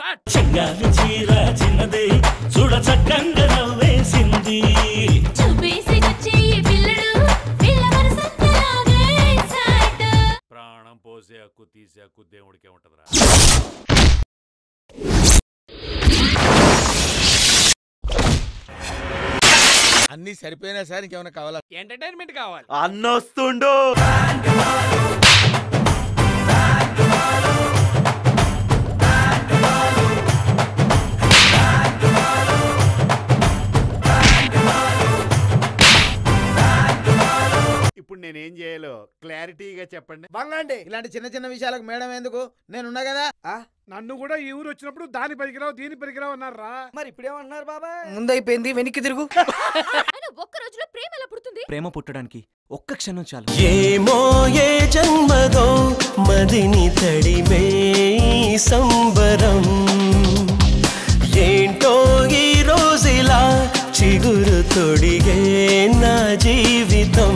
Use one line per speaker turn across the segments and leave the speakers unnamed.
start
చెంగాలి చీర చిన్నది చూడ చక్కంగా నవ్వేసింది
చూపేసి వచ్చే ఈ పిల్లడు పిల్ల మనసంతలాగే సాట్
ప్రాణం పోసే హక్కు తీసే హక్కు దేవుడికే ఉంటదిరా
అన్ని సరిపోయినా సార్ ఇంకేమైనా కావాలా
ఎంటర్టైన్మెంట్ కావాలి
అన్నొస్తుండు
ఇప్పుడు నేనేం చేయాలో క్లారిటీగా చెప్పండి
బంగండి ఇలాంటి చిన్న చిన్న విషయాలకు మేడం ఎందుకు నేనున్నా కదా
నన్ను కూడా ఈ ఊరు వచ్చినప్పుడు దాని పరికిరావు దీని పరికిరావు అన్నారా
మరి ఇప్పుడేమన్నారు బాబాయ్
ముందైపోయింది వెనక్కి తిరుగు
అయినా ఒక్క రోజులో ప్రేమ ఎలా పుడుతుంది
ప్రేమ పుట్టడానికి ఒక్క క్షణం చాలు
ఏమో ఏ జన్మదో మదిని తడిమే ఈ సంబరం ఏంటో ఈ రోజులా చిగురు తొడిగే నా జీవితం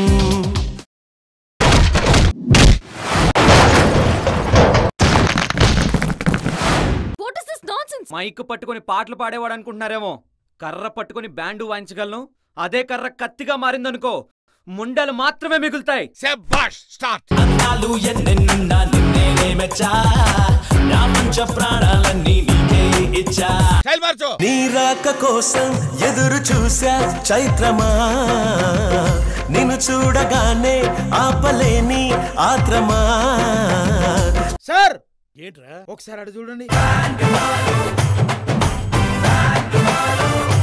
what is this nonsense
mic పట్టుకొని పాటలు పాడేవాడు అనుకుంటున్నారేమో కర్ర పట్టుకొని బ్యాండు వాయించగలను అదే కర్ర కత్తిగా మారిందనుకో ముండలు మాత్రమే మిగులుతాయి
శబాష్ స్టార్ట్
అన్నాలు ఎన్నెన్నున్నా నిన్నే మెచ్చా నా పంచ ప్రాణాలన్నీ నీకే ఇచ్చా
స్టైల్ మార్చు
నీ రాక కోసం ఎదురు చూసా చైత్రమా నిన్ను చూడగానే ఆపలేని ఆత్రమా
సార్
ఏంట్రా
ఒకసారి అటు చూడండి